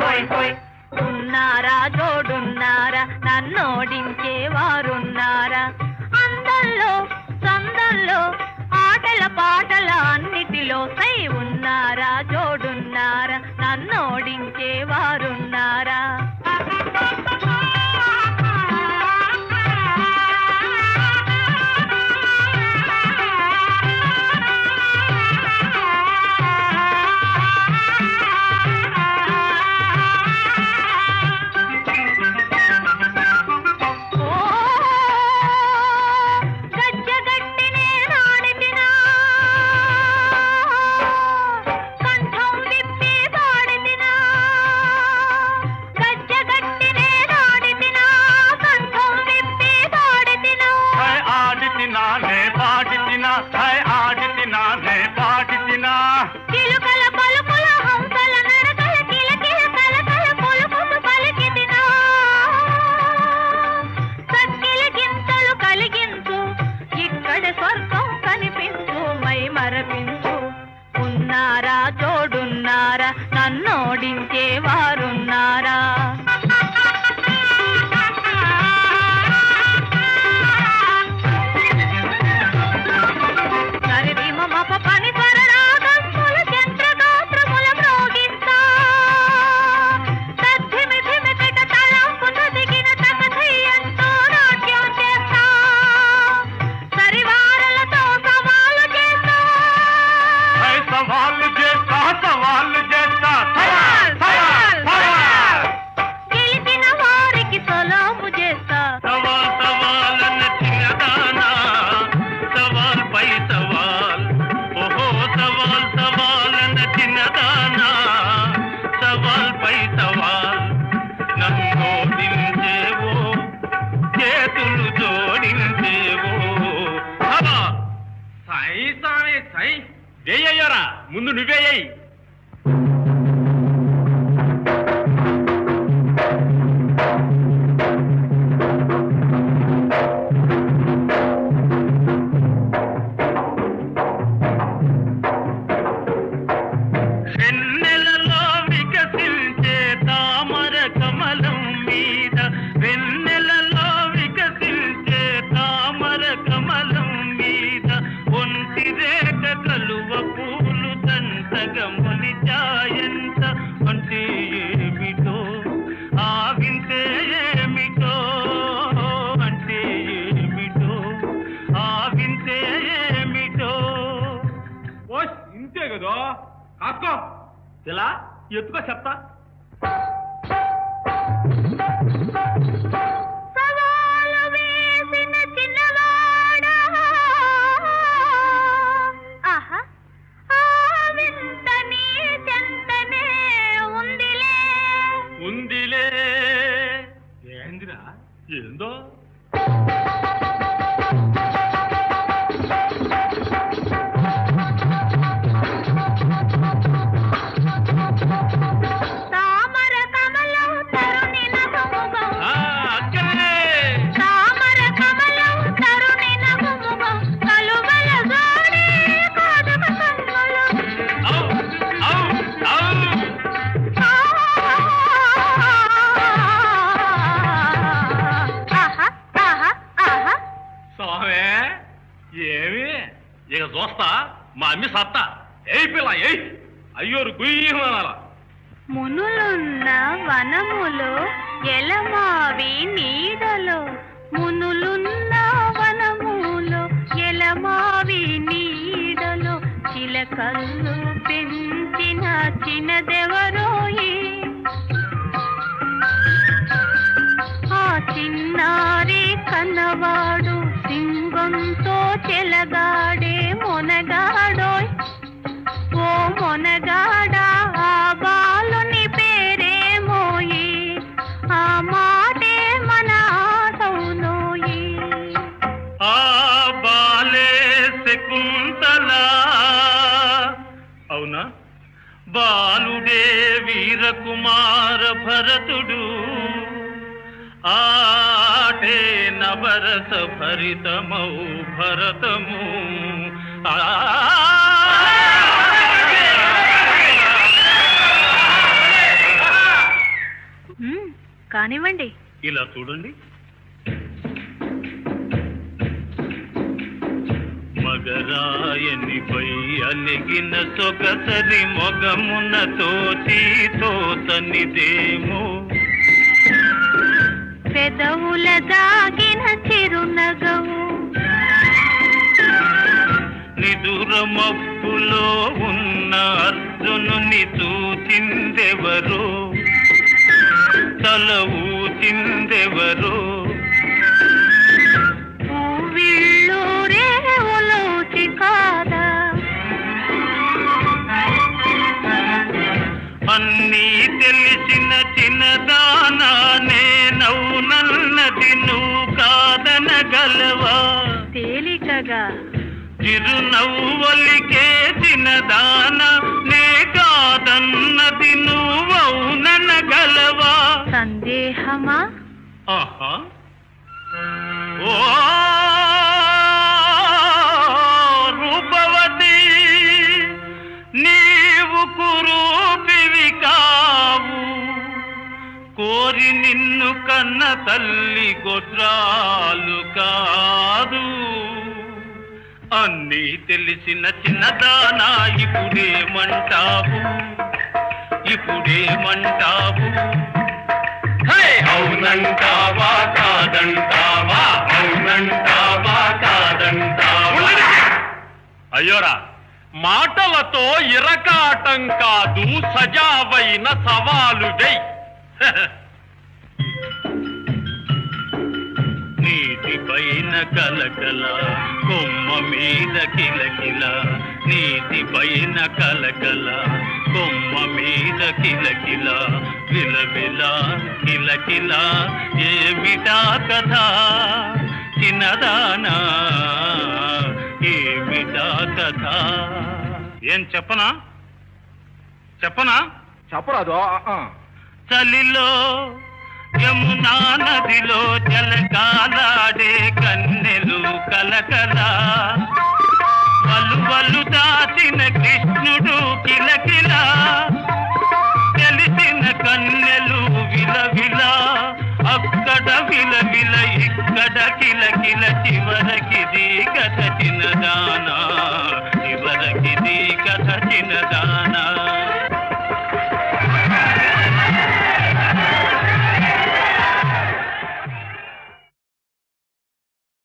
హోయ్ హోయ్ ఉన్నారా జోడున్నారా నన్నోడించే వారున్నారా అందల్లో సందల్లో ఆటల పాటల అన్నిటిలో సై ఉన్నారా జోడున్నారా నన్నోడించే వారున్నారా ఓ గజ్జగట్టినే రాడితినా కంఠం విప్పి పాడితినా గజ్జగట్టినే రాడితినా కంఠం విప్పి పాడితినా హై ఆడితినా నే పాడితినా హై ఆడితినా నే పాడితినా కిలుకల పలుకుల హంసల నడకల కిలకిల కలకల పొలుకులు పలికితినా సక్కిల గింతలు కలిగించు ఇక్కడ స్వర్గం కనిపించు మై మరపించు ఉన్నారా జోడున్నారా నన్నోడించే వారున్నారా సరిది మమ పని స్వరరాగముల చంద్రగాత్రముల మ్రోగిస్తా తద్ధిమి ధిమికట తలంపున దిగిన తకథయ్యంతో నాట్యం చేస్తా సరివారలతో సవాలు చేస్తా హై సవాళ్ళు చేస్తా సవాళ్ళు చేస్తా సవాల్ సవాల్ సవాల్ గెలిచిన వారికి సలాము చేస్తా సవాల్ సవాల్ అన్న చిన్నదానా సవాల్ పై సవాల్ ఓహో సవాల్ సవాల్ అన్న చిన్నదానా సవాల్ పై సవాల్ నన్ను దించేవో చేతులు జోడించేవో అబ్బా! సై సామి సై వేయ్యారా ముందు నువ్వేయ్యి వెన్నెలలో వికసించే తామర కమలం మీద వెన్నెలలో వికసించే తామర కమలం మీద ఒంటి రేఖ కలువ పూలు దంతగా మొలిచాయంత అంటే ఏమిటో ఆ వింతే ఏమిటో అంటే ఏమిటో ఆ వింతే ఏమిటో ఓ ఇంతే కదా కాసుకో ఇలా ఎత్తుకో చెప్తా సవాలు వేసిన చిన్నవాడా ఆహా ఆ వింత నీ చెంతనే ఉందిలే ఉందిలే ఏందిరా ఏందో తామర కమలం తరుణి నగుముగం ఆ, అక్కడే తామర కమలం తరుణి నగుముగం కలువల జోడి కాదమ కన్నులు ఔ, ఔ, ఔ. ఆహా ఆహా ఆహా స్వామి ఏమి ఇక చూస్తా మా అమ్మి సత్తా ఏయ్ పిల్ల ఏయ్ అయ్యోరు గుయ్యమనాల మునులున్న వనములో ఎలమావి నీడలో మునులున్న వనములో ఎలమావి నీడలో చిలకల్లు పెంచిన చిన్నదెవరోయి ఆ చిన్నారి కన్నవాడు సింగంతో చెలగాడే మొనగాడోయ్ ఓ మొనగాడా ఆ బాలుని పేరేమోయి ఆ మాటే మన ఆటవునోయి ఆ బాలే శకుంతలా అవునా బాలుడే వీరకుమార భరతుడు ఆటే నవరస భరితమౌ భరతము ఆ మ్మ్, కానివ్వండి ఇలా చూడండి మగరాయనిపై అలిగిన సొగసరి మొగమున తోచి తోతనిదేమో పెదవుల దాగిన చిరునగవు నిదుర మబ్బులో ఉన్న అర్జునుని చూచిందెవరో తల ఊచిందెవరో పువ్విళ్ళూరే ఉలూచి కాదా అన్నీ తెలిసిన చిన్నదానా నేనవునన్నది నువ్వు కాదనగలవా తేలికగా చిరునవ్వలికే చిన్నదాన నే కాదన్నది నువ్వవుననగలవా సందేహమా ఆహా ఓ రూపవతి నీవు కురూపివి కావు కోరి నిన్ను కన్న తల్లి గొడ్రాలు కాదు అన్నీ తెలిసిన చిన్నదానా ఇప్పుడేమంటావు ఇప్పుడేమంటావు హే! అవునంటావా కాదంటావా అవునంటావా కాదంటావా అయ్యోరా మాటలతో ఇరకాటం కాదు సజావైన సవాలు వెయ్ నీటి పైన కలకల కొమ్మ మీద కిలకిల నీటి పైన కలకల కొమ్మ మీద కిలకిల విలవిల కిలకిల ఏమిటా కథ చిన్నదానా ఏమిటా కథ ఏం చెప్పనా చెప్పనా చెప్పరాదు చలిలో యమునా నదిలో జలకాలాడే కన్నెలు కలకల వలువలు దాచిన కృష్ణుడు కిలకిల తెలిసిన కన్నెలు విలవిల అక్కడ విలవిల ఇక్కడ కిలకిల చివరకి